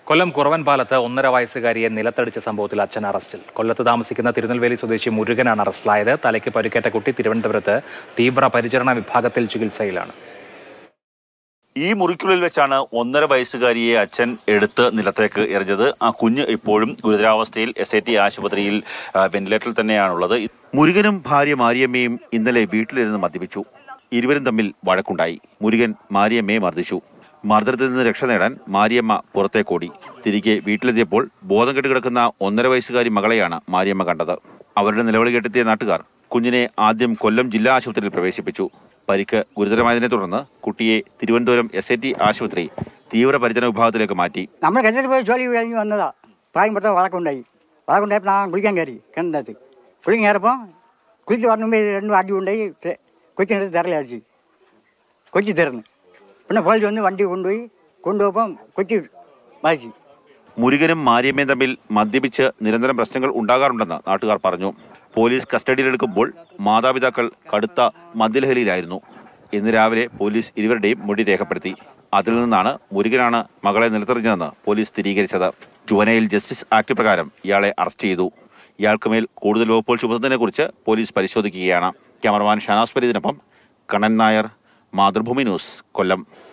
കൊല്ലം കുറവൻപാലത്ത് ഒന്നര വയസ്സുകാരിയെ നിലത്തടിച്ച സംഭവത്തിൽ അച്ഛൻ അറസ്റ്റിൽ കൊല്ലത്ത് താമസിക്കുന്ന തിരുനെൽവേലി സ്വദേശി മുരുകനാണ് അറസ്റ്റിലായത് തലയ്ക്ക് പരിക്കേറ്റ കുട്ടി തിരുവനന്തപുരത്ത് തീവ്ര പരിചരണ വിഭാഗത്തിൽ ചികിത്സയിലാണ് ഈ മുറിക്കുള്ളിൽ വെച്ചാണ് ഒന്നര വയസ്സുകാരിയെ അച്ഛൻ എടുത്ത് നിലത്തേക്ക് എറിഞ്ഞത് ആ കുഞ്ഞ് ഇപ്പോഴും ഗുരുതരാവസ്ഥയിൽ എസ് ഐ ടി ആശുപത്രിയിൽ ആ, വെന്റിലേറ്ററിൽ തന്നെയാണുള്ളത് മുരുകനും ഭാര്യ മാരിയമ്മയും ഇന്നലെ വീട്ടിലിരുന്ന് മദ്യപിച്ചു ഇരുവരും തമ്മിൽ വഴക്കുണ്ടായി മുരുകൻ മാരിയമ്മയെ മർദ്ദിച്ചു മർദ്ദനത്തിൽ നിന്ന് രക്ഷ നേടാൻ മാരിയമ്മ പുറത്തേക്കോടി തിരികെ വീട്ടിലെത്തിയപ്പോൾ ബോധം കെട്ട് കിടക്കുന്ന ഒന്നര വയസ്സുകാരി മകളെയാണ് മാരിയമ്മ കണ്ടത് അവരുടെ നിലവിളി കെട്ടെത്തിയ നാട്ടുകാർ കുഞ്ഞിനെ ആദ്യം കൊല്ലം ജില്ലാ ആശുപത്രിയിൽ പ്രവേശിപ്പിച്ചു പരിക്ക് ഗുരുതരമായതിനെ തുടർന്ന് കുട്ടിയെ തിരുവനന്തപുരം എസ് ഐ ടി ആശുപത്രി തീവ്രപരിചരണ വിഭാഗത്തിലേക്ക് മാറ്റി നമ്മൾ കിണറ്റിൽ പോയി ജോലി കഴിഞ്ഞ് വന്നതാ പ്രായം പെട്ട വഴക്കുണ്ടായി വഴക്കുണ്ടായപ്പോൾ ഞാൻ കുളിക്കാൻ കയറി കിണറ്റത്ത് കുളിക്കാൻ കയറപ്പോൾ കുളിച്ച് പറഞ്ഞുമ്പോൾ രണ്ടും അടി ഉണ്ടായി തെ- കൊച്ചിനടുത്ത് തിരലടിച്ച് കൊച്ചി തീർന്ന് പിന്നെ പോലീസ് വന്ന് വണ്ടി കൊണ്ടുപോയി കൊണ്ടുപോയപ്പം കൊച്ചി വായിച്ചു മുരുകനും മാരിയമ്മയും തമ്മിൽ മദ്യപിച്ച് നിരന്തരം പ്രശ്നങ്ങൾ ഉണ്ടാകാറുണ്ടെന്ന് നാട്ടുകാർ പറഞ്ഞു പോലീസ് കസ്റ്റഡിയിലെടുക്കുമ്പോൾ മാതാപിതാക്കൾ കടുത്ത മദ്യലഹരിയിലായിരുന്നു ഇന്ന് രാവിലെ പോലീസ് ഇരുവരുടെയും മൊഴി രേഖപ്പെടുത്തി അതിൽ നിന്നാണ് മുരുകനാണ് മകളെ നിലത്തെറിഞ്ഞതെന്ന് പോലീസ് സ്ഥിരീകരിച്ചത് ജുവനൈൽ ജസ്റ്റിസ് ആക്ട് പ്രകാരം ഇയാളെ അറസ്റ്റ് ചെയ്തു ഇയാൾക്കുമേൽ കൂടുതൽ വകുപ്പുകൾ ചുമത്തുന്നതിനെക്കുറിച്ച് പോലീസ് പരിശോധിക്കുകയാണ് ക്യാമറമാൻ ഷനാസ് ഫരീദിനൊപ്പം കണ്ണൻ നായർ മാതൃഭൂമി ന്യൂസ് കൊല്ലം